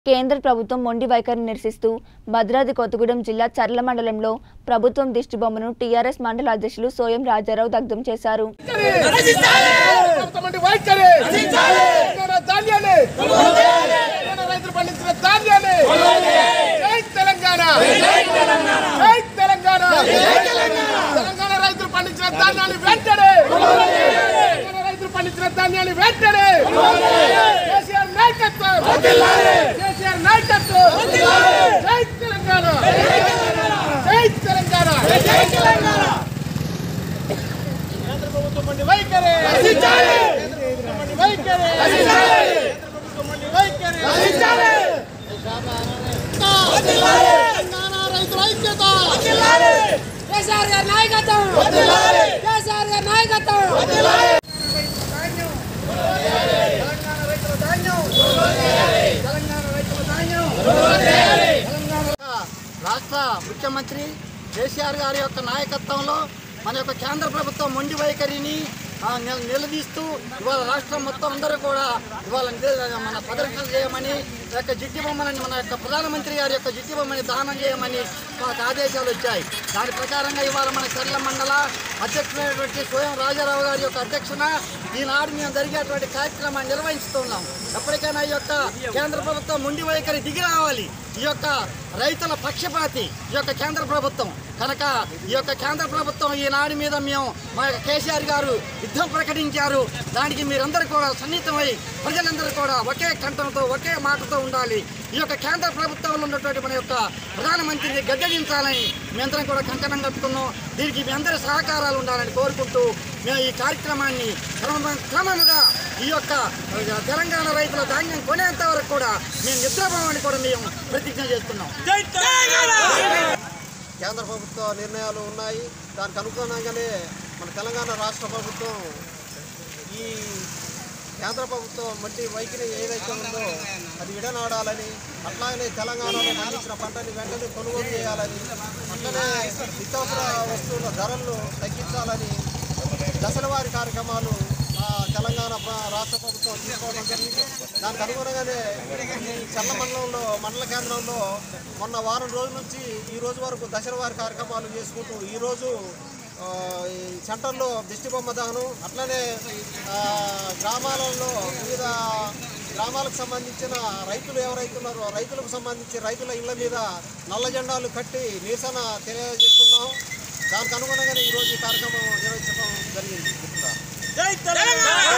కేంద్ర ప్రభుత్వం మొండి వైఖరిని నిరసిస్తూ భద్రాద్రి కొత్తగూడెం జిల్లా చర్ల మండలంలో ప్రభుత్వం దిష్టిబొమ్మను టీఆర్ఎస్ మండల అధ్యక్షులు సోయం రాజారావు దగ్ధం చేశారు ప్రభుత్వం వైఖరి తెలంగాణ ధాన్యాన్ని తెలంగాణ రైతులు పండించిన ధాన్యాన్ని జై తెలంగాణ జై తెలంగాణ తెలంగాణ రైతులు పండించిన ధాన్యాన్ని వెంటనే తెలంగాణ రైతులు పండించిన ధాన్యాన్ని వెంటనే కేసీఆర్ నాయకత్వం కేసీఆర్ నాయకత్వం జై తెలంగాణ జై తెలంగాణ జై తెలంగాణ కేంద్ర ప్రభుత్వం మండి వైఖరి కేంద్ర ప్రభుత్వం మండి వైఖరి కేంద్ర ప్రభుత్వం మండి వైఖరి తెలంగాణ రైతుల ఐక్యత కేసీఆర్ గారి నాయకత్వం కేసీఆర్ గారి నాయకత్వం తెలంగాణ రైతుల ధాన్యం తెలంగాణ రైతుల ధాన్యం రాష్ట్ర ముఖ్యమంత్రి కేసీఆర్ గారి యొక్క నాయకత్వంలో మన యొక్క కేంద్ర ప్రభుత్వం మొండి వైఖరిని ఆ, నిల- నిలదీస్తూ ఇవాళ రాష్ట్రం మొత్తం అందరూ కూడా ఇవాళ నిల- మన ప్రదర్శన చేయమని ఈ యొక్క జిట్టి బొమ్మని మన యొక్క ప్రధానమంత్రి గారి యొక్క జిట్టి బొమ్మని దానం చేయమని మాకు ఆదేశాలు వచ్చాయి దాని ప్రకారంగా ఇవాళ మన చర్ల మండల అధ్యక్షుడైనటువంటి స్వయం రాజారావు గారి యొక్క అధ్యక్షన ఈనాడు మేము జరిగేటువంటి కార్యక్రమాన్ని నిర్వహిస్తున్నాం ఎప్పటికైనా ఈ యొక్క కేంద్ర ప్రభుత్వం ముండి వైఖరి దిగి రావాలి ఈ యొక్క రైతుల పక్షపాతి ఈ యొక్క కేంద్ర ప్రభుత్వం కనుక ఈ యొక్క కేంద్ర ప్రభుత్వం ఈనాడు మీద మేము మా యొక్క కేసీఆర్ గారు యుద్ధం ప్రకటించారు దానికి మీరందరూ కూడా సన్నిహితమై ప్రజలందరూ కూడా ఒకే కంఠంతో ఒకే మాటతో ఉండాలి ఈ యొక్క కేంద్ర ప్రభుత్వంలో ఉన్నటువంటి మన యొక్క ప్రధానమంత్రిని గద్దెదించాలని మేమందరం కూడా కంకణం కట్టుకున్నాం దీనికి మీ అందరి సహకారాలు ఉండాలని కోరుకుంటూ మేము ఈ కార్యక్రమాన్ని క్రమ క్రమముగా ఈ యొక్క తెలంగాణ రైతుల ధాన్యం కొనేంత వరకు కూడా మేము నిద్రపోవని కూడా మేము ప్రతిజ్ఞ చేస్తున్నాం కేంద్ర ప్రభుత్వ నిర్ణయాలు ఉన్నాయి దానికి అనుగుణంగానే మన తెలంగాణ రాష్ట్ర ప్రభుత్వం ఈ కేంద్ర ప్రభుత్వం మట్టి వైఖరి ఏదైతే ఉందో అది విడనాడాలని అట్లాగనే తెలంగాణలో పండించిన పంటని వెంటనే కొనుగోలు చేయాలని అట్లనే నిత్యావసర వస్తువుల ధరలను తగ్గించాలని దశల వారి కార్యక్రమాలు ఆ, తెలంగాణ ప్ర- రాష్ట్ర ప్రభుత్వం తీసుకోవడం జరిగింది దానికి అనుగుణంగానే ఈ చల్ల మండలంలో మండల కేంద్రంలో మొన్న వారం రోజుల నుంచి ఈ రోజు వరకు దశల వారి కార్యక్రమాలు చేసుకుంటూ ఈరోజు ఆ, ఈ సెంటర్లో దిష్టి బొమ్మ దానం అట్లనే ఆ, గ్రామాలలో వివిధ గ్రామాలకు సంబంధించిన రైతులు ఎవరైతే ఉన్నారో రైతులకు సంబంధించి రైతుల ఇళ్ల మీద నల్ల జెండాలు కట్టి నిరసన తెలియజేస్తున్నాం దానికి అనుగుణంగానే ఈరోజు ఈ కార్యక్రమం నిర్వహించడం జరిగింది